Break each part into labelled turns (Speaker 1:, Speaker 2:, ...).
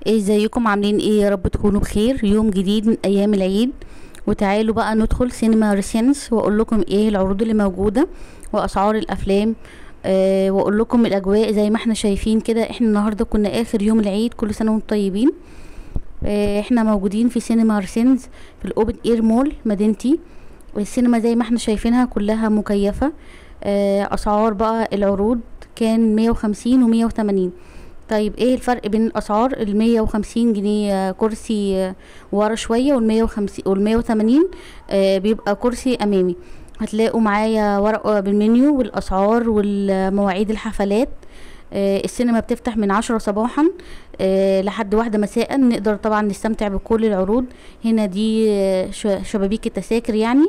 Speaker 1: ازيكم عاملين ايه يا رب تكونوا بخير يوم جديد من ايام العيد وتعالوا بقى ندخل سينما ريسينس واقول لكم ايه العروض اللي موجوده واسعار الافلام أه واقول لكم الاجواء زي ما احنا شايفين كده احنا النهارده كنا اخر يوم العيد كل سنه وانتم طيبين أه احنا موجودين في سينما ريسينس في الاوبن اير مول مدينتي والسينما زي ما احنا شايفينها كلها مكيفه أه اسعار بقى العروض كان مية وخمسين ومية وتمانين طيب ايه الفرق بين الاسعار المية وخمسين جنيه كرسي آه، ورا شوية والمية وخمسين والمية وتمانين آه، بيبقى كرسي امامي هتلاقوا معايا ورقة بالمنيو والاسعار والمواعيد الحفلات آه، السينما بتفتح من عشرة صباحا آه، لحد واحدة مساء نقدر طبعا نستمتع بكل العروض هنا دي آه، ش- شبابيك التذاكر يعني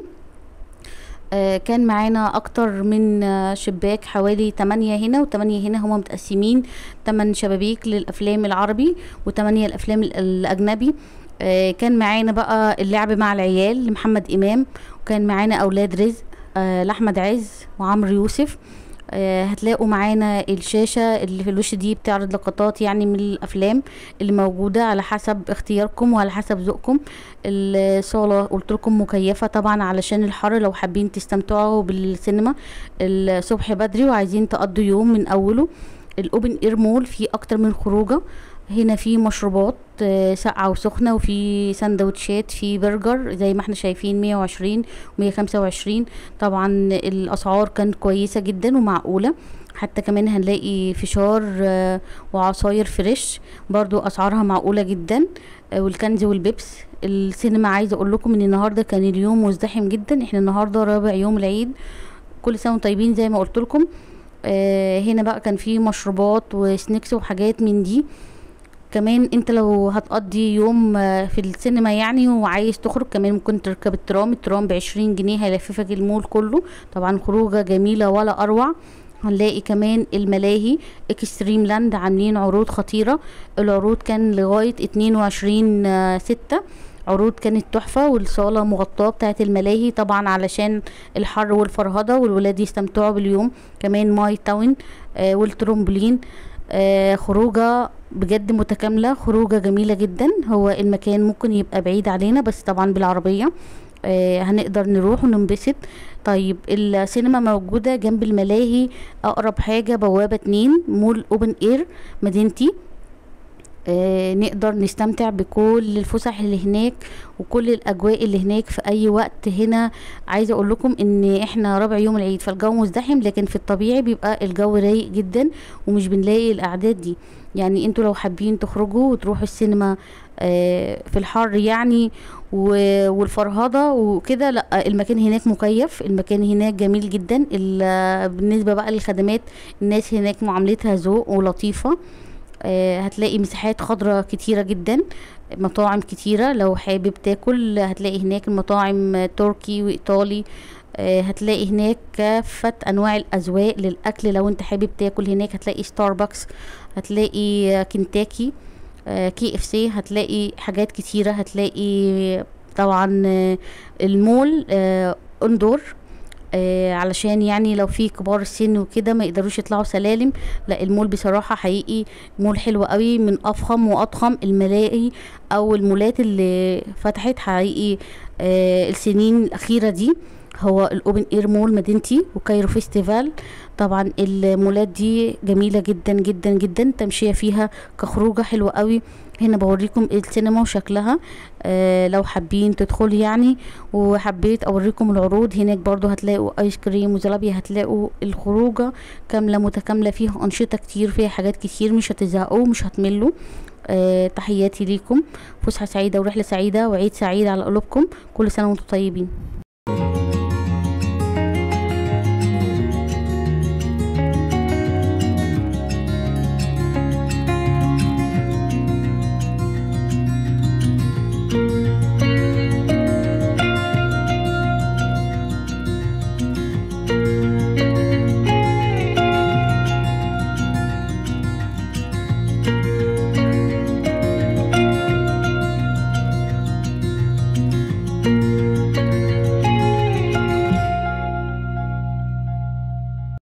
Speaker 1: آه، كان معانا اكتر من آه، شباك حوالي تمانية هنا وتمانية هنا هما متقسمين تمن شبابيك للافلام العربي وتمانية الافلام ال- الاجنبي آه، كان معانا بقى اللعب مع العيال لمحمد امام وكان معانا اولاد رزق آه، لاحمد عز وعمرو يوسف آه، هتلاقوا معانا الشاشة اللي في الوش دي بتعرض لقطات يعني من الأفلام اللي موجودة على حسب اختياركم وعلى حسب ذوقكم الصالة قلت لكم مكيفة طبعا علشان الحر لو حابين تستمتعوا بالسينما الصبح بدري وعايزين تقضوا يوم من أوله الأوبن إير مول فيه أكتر من خروجة هنا في مشروبات آه، ساقعة وسخنة وفي سندوتشات في برجر زي ما احنا شايفين مية وعشرين ومية خمسة وعشرين طبعا الأسعار كانت كويسة جدا ومعقولة حتى كمان هنلاقي فشار آه، وعصاير فريش برضو أسعارها معقولة جدا آه، والكنز والبيبس السينما عايزة أقول لكم إن النهاردة كان اليوم مزدحم جدا احنا النهاردة رابع يوم العيد كل سنة وانتم طيبين زي ما قلت لكم آه هنا بقى كان في مشروبات وسنيكس وحاجات من دي كمان انت لو هتقضي يوم آه، في السينما يعني وعايز تخرج كمان ممكن تركب الترام الترام بعشرين جنيه هيلففك المول كله طبعا خروجة جميلة ولا اروع هنلاقي كمان الملاهي اكستريم لاند عاملين عروض خطيرة العروض كان لغاية اتنين وعشرين ستة عروض كانت تحفة والصالة مغطاة بتاعت الملاهي طبعا علشان الحر والفرهدة والولاد يستمتعوا باليوم كمان ماي تاون آه والترومبولين آه خروجة بجد متكاملة خروجة جميلة جدا هو المكان ممكن يبقى بعيد علينا بس طبعا بالعربية آه هنقدر نروح وننبسط طيب السينما موجودة جنب الملاهي أقرب حاجة بوابة اتنين مول أوبن إير مدينتي آه نقدر نستمتع بكل الفسح اللي هناك وكل الاجواء اللي هناك في اي وقت هنا عايزه اقول لكم ان احنا رابع يوم العيد فالجو مزدحم لكن في الطبيعي بيبقى الجو رايق جدا ومش بنلاقي الاعداد دي يعني انتوا لو حابين تخرجوا وتروحوا السينما آه في الحر يعني و- والفرهضه وكده لا المكان هناك مكيف المكان هناك جميل جدا ال- بالنسبه بقى للخدمات الناس هناك معاملتها ذوق ولطيفه آه، هتلاقي مساحات خضراء كتيرة جدا مطاعم كتيرة لو حابب تاكل هتلاقي هناك المطاعم تركي وإيطالي آه، هتلاقي هناك كافة أنواع الأذواق للأكل لو أنت حابب تاكل هناك هتلاقي ستاربكس هتلاقي آه، كنتاكي آه، كي اف سي هتلاقي حاجات كتيرة هتلاقي طبعا آه، المول آه، اندور آه علشان يعني لو في كبار السن وكده ما يقدروش يطلعوا سلالم لا المول بصراحة حقيقي مول حلو قوي من افخم واضخم الملاهي او المولات اللي فتحت حقيقي آه السنين الاخيرة دي هو الاوبن اير مول مدينتي وكايرو فيستيفال طبعا المولات دي جميلة جدا جدا جدا تمشية فيها كخروجة حلوة قوي هنا بوريكم السينما وشكلها آه لو حابين تدخل يعني وحبيت اوريكم العروض هناك برضو هتلاقوا ايس كريم وزلابيا هتلاقوا الخروجه كامله متكامله فيها انشطه كتير فيها حاجات كتير مش هتزهقوا مش هتملوا آه تحياتي ليكم فسحه سعيده ورحله سعيده وعيد سعيد على قلوبكم كل سنه وانتم طيبين